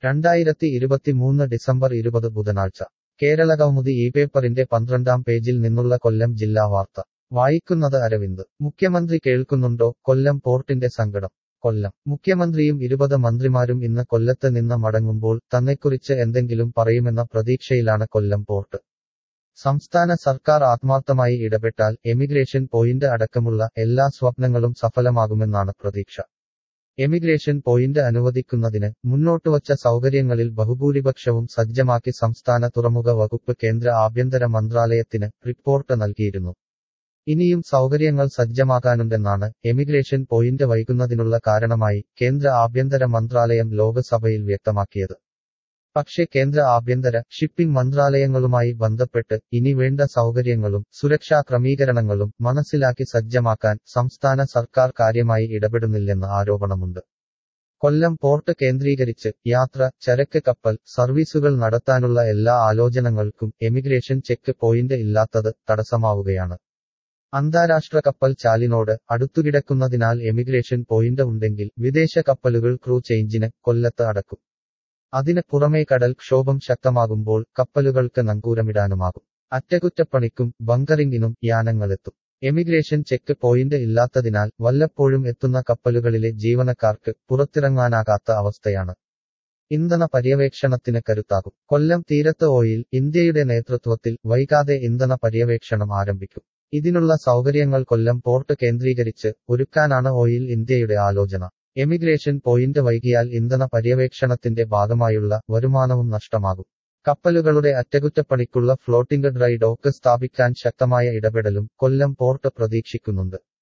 രണ്ടായിരത്തി ഇരുപത്തിമൂന്ന് ഡിസംബർ ഇരുപത് ബുധനാഴ്ച കേരളകൗമുദി ഈ പേപ്പറിന്റെ പന്ത്രണ്ടാം പേജിൽ നിന്നുള്ള കൊല്ലം ജില്ലാ വാർത്ത വായിക്കുന്നത് അരവിന്ദ് മുഖ്യമന്ത്രി കേൾക്കുന്നുണ്ടോ കൊല്ലം പോർട്ടിന്റെ സങ്കടം കൊല്ലം മുഖ്യമന്ത്രിയും ഇരുപത് മന്ത്രിമാരും ഇന്ന് കൊല്ലത്ത് നിന്ന് മടങ്ങുമ്പോൾ തന്നെക്കുറിച്ച് എന്തെങ്കിലും പറയുമെന്ന പ്രതീക്ഷയിലാണ് കൊല്ലം പോർട്ട് സംസ്ഥാന സർക്കാർ ആത്മാർത്ഥമായി ഇടപെട്ടാൽ എമിഗ്രേഷൻ പോയിന്റ് അടക്കമുള്ള എല്ലാ സ്വപ്നങ്ങളും സഫലമാകുമെന്നാണ് പ്രതീക്ഷ എമിഗ്രേഷൻ പോയിന്റ് അനുവദിക്കുന്നതിന് മുന്നോട്ടുവച്ച സൗകര്യങ്ങളിൽ ബഹുഭൂരിപക്ഷവും സജ്ജമാക്കി സംസ്ഥാന തുറമുഖ വകുപ്പ് കേന്ദ്ര ആഭ്യന്തര മന്ത്രാലയത്തിന് റിപ്പോർട്ട് നൽകിയിരുന്നു ഇനിയും സൗകര്യങ്ങൾ സജ്ജമാകാനുണ്ടെന്നാണ് എമിഗ്രേഷൻ പോയിന്റ് വൈകുന്നതിനുള്ള കാരണമായി കേന്ദ്ര ആഭ്യന്തര മന്ത്രാലയം ലോകസഭയിൽ വ്യക്തമാക്കിയത് പക്ഷേ കേന്ദ്ര ആഭ്യന്തര ഷിപ്പിംഗ് മന്ത്രാലയങ്ങളുമായി ബന്ധപ്പെട്ട് ഇനി വേണ്ട സൗകര്യങ്ങളും സുരക്ഷാ ക്രമീകരണങ്ങളും മനസ്സിലാക്കി സജ്ജമാക്കാൻ സംസ്ഥാന സർക്കാർ കാര്യമായി ഇടപെടുന്നില്ലെന്ന് ആരോപണമുണ്ട് കൊല്ലം പോർട്ട് കേന്ദ്രീകരിച്ച് യാത്ര ചരക്ക് കപ്പൽ സർവീസുകൾ നടത്താനുള്ള എല്ലാ ആലോചനകൾക്കും എമിഗ്രേഷൻ ചെക്ക് പോയിന്റ് ഇല്ലാത്തത് തടസ്സമാവുകയാണ് അന്താരാഷ്ട്ര കപ്പൽ ചാലിനോട് അടുത്തുകിടക്കുന്നതിനാൽ എമിഗ്രേഷൻ പോയിന്റ് ഉണ്ടെങ്കിൽ വിദേശ കപ്പലുകൾ ക്രൂ ചേഞ്ചിന് കൊല്ലത്ത് അടക്കും അതിന് പുറമേ കടൽ ക്ഷോഭം ശക്തമാകുമ്പോൾ കപ്പലുകൾക്ക് നങ്കൂരമിടാനുമാകും അറ്റകുറ്റപ്പണിക്കും ബങ്കറിംഗിനും യാനങ്ങളെത്തും എമിഗ്രേഷൻ ചെക്ക് പോയിന്റ് ഇല്ലാത്തതിനാൽ വല്ലപ്പോഴും എത്തുന്ന കപ്പലുകളിലെ ജീവനക്കാർക്ക് പുറത്തിറങ്ങാനാകാത്ത അവസ്ഥയാണ് ഇന്ധന പര്യവേക്ഷണത്തിന് കരുത്താകും കൊല്ലം തീരത്ത് ഓയിൽ ഇന്ത്യയുടെ നേതൃത്വത്തിൽ വൈകാതെ ഇന്ധന പര്യവേക്ഷണം ആരംഭിക്കും ഇതിനുള്ള സൗകര്യങ്ങൾ കൊല്ലം പോർട്ട് കേന്ദ്രീകരിച്ച് ഒരുക്കാനാണ് ഓയിൽ ഇന്ത്യയുടെ ആലോചന എമിഗ്രേഷൻ പോയിന്റ് വൈകിയാൽ ഇന്ധന പര്യവേക്ഷണത്തിന്റെ ഭാഗമായുള്ള വരുമാനവും നഷ്ടമാകും കപ്പലുകളുടെ അറ്റകുറ്റപ്പണിക്കുള്ള ഫ്ലോട്ടിംഗ് ഡ്രൈ ഡോക്ക് സ്ഥാപിക്കാൻ ശക്തമായ ഇടപെടലും കൊല്ലം പോർട്ട് പ്രതീക്ഷിക്കുന്നുണ്ട്